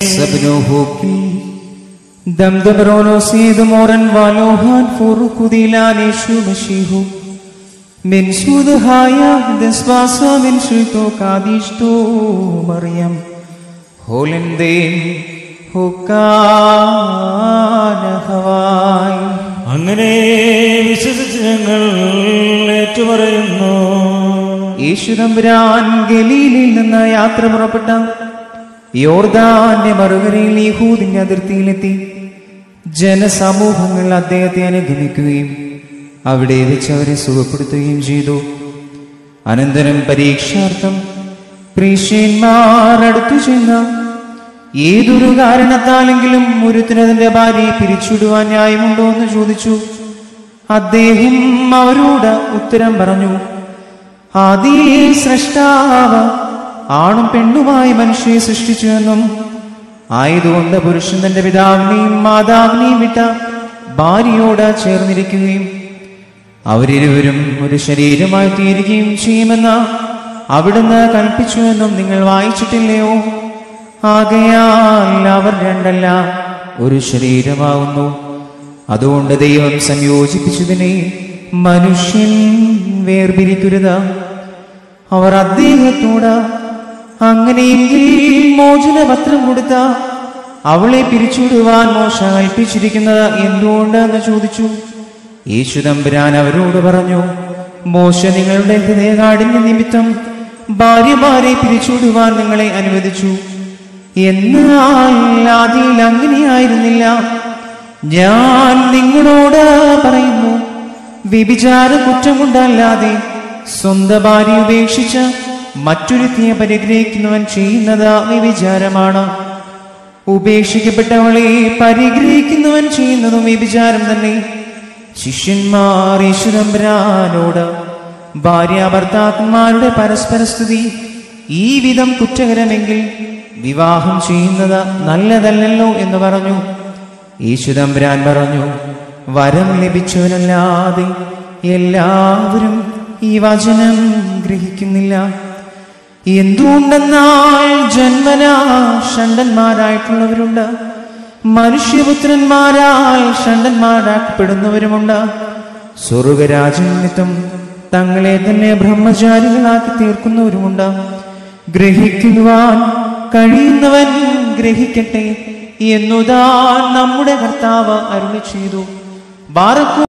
سبنوه دمدم سيد مورا والوهان فوق ديلان يشو مشيهو من سود هايا دسباسا من شيتو كاديشتو مريم هولندين ഹുക്കാന Hawaii അങ്ങനെ വിശ്വസിച്ച് ഞങ്ങൾ ഏറ്റുപറയുന്നു യേശുദമ്പുരാൻ ഗലീലിൽ നിന്ന് യാത്ര പുറപ്പെട്ട യോർദാന്റെ മറുകരയിൽ യഹൂദിന്റെ അതിർത്തിയിലെത്തി ജനസമൂഹങ്ങൾ അദ്ദേഹത്തെ അനുഗമിക്കുകയും അവിടെ വെച്ച് അവരെ സുഖപ്പെടുത്തുകയും ചെയ്തു അനന്തരം പരീക്ഷാർത്ഥം പ്രീഷ്യന്മാർ അടുത്തു ചെന്ന ഏതൊരു കാരണത്താലെങ്കിലും ഒരുത്തിനതിന്റെ ഭാര്യയെ പിരിച്ചുവിടുവാൻ ന്യായമുണ്ടോ എന്ന് ചോദിച്ചു അദ്ദേഹം അവരോട് ഉത്തരം പറഞ്ഞു ആദിയിൽ സൃഷ്ടാവ് ആണും പെണ്ണുമായി മനുഷ്യയെ സൃഷ്ടിച്ചുവെന്നും ആയതുകൊണ്ട് പുരുഷൻ തന്റെ പിതാവിനെയും മാതാവിനെയും വിട്ട ഭാര്യയോട് ചേർന്നിരിക്കുകയും അവരിരുവരും ഒരു ശരീരമായി തീരുകയും ചെയ്യുമെന്ന് അവിടുന്ന് കൽപ്പിച്ചുവെന്നും നിങ്ങൾ വായിച്ചിട്ടില്ലയോ ആകയാൽ അവർ രണ്ടല്ല ഒരു ശരീരമാവുന്നു അതുകൊണ്ട് ദൈവം സംയോജിപ്പിച്ചതിനെ മനുഷ്യൻ വേർപിരിക്കരുത് അവർ അദ്ദേഹത്തോട് അങ്ങനെയെങ്കിൽ മോചനപത്രം കൊടുത്ത അവളെ പിരിച്ചുവിടുവാൻ മോശ കൽപ്പിച്ചിരിക്കുന്നത് എന്തുകൊണ്ട് എന്ന് ചോദിച്ചു യേശുദമ്പുരാൻ അവരോട് പറഞ്ഞു മോശ നിങ്ങളുടെ ഹൃദയകാടിന്റെ നിമിത്തം ഭാര്യമാരെ പിരിച്ചുവിടുവാൻ നിങ്ങളെ അനുവദിച്ചു എന്നാൽ ആദിയിൽ അങ്ങനെയായിരുന്നില്ല ഞാൻ നിങ്ങളോട് പറയുന്നു വ്യഭിചാര കുറ്റം കൊണ്ടല്ലാതെ സ്വന്തം ഭാര്യ ഉപേക്ഷിച്ച് മറ്റൊരുത്തിയെ പരിഗ്രഹിക്കുന്നവൻ ചെയ്യുന്നത് വ്യഭിചാരമാണ് ഉപേക്ഷിക്കപ്പെട്ടവളെ പരിഗ്രഹിക്കുന്നവൻ ചെയ്യുന്നതും വ്യഭിചാരം തന്നെ ശിഷ്യന്മാർ ഈശ്വരമ്പരാനോട് ഭാര്യ ഭർത്താക്കന്മാരുടെ പരസ്പര സ്ഥിതി ഈ വിധം കുറ്റകരമെങ്കിൽ വിവാഹം ചെയ്യുന്നത് നല്ലതല്ലല്ലോ എന്ന് പറഞ്ഞു ഈശ്വരമ്പരാൻ പറഞ്ഞു വരം ലഭിച്ചവരല്ലാതെ എല്ലാവരും ഈ വചനം ഗ്രഹിക്കുന്നില്ല എന്തുകൊണ്ടെന്നാൽ ജന്മനാ ഷണ്ടന്മാരായിട്ടുള്ളവരുണ്ട് മനുഷ്യപുത്രന്മാരാൽ ഷണ്ടന്മാരാക്കപ്പെടുന്നവരുമുണ്ട് സ്വർഗരാജനിമിത്തം തങ്ങളെ തന്നെ ബ്രഹ്മചാരികളാക്കി തീർക്കുന്നവരുമുണ്ട് ഗ്രഹിക്കുവാൻ കഴിയുന്നവൻ ഗ്രഹിക്കട്ടെ എന്നുതാൻ നമ്മുടെ കർത്താവ് അരുളി ചെയ്തു ബാറക്കു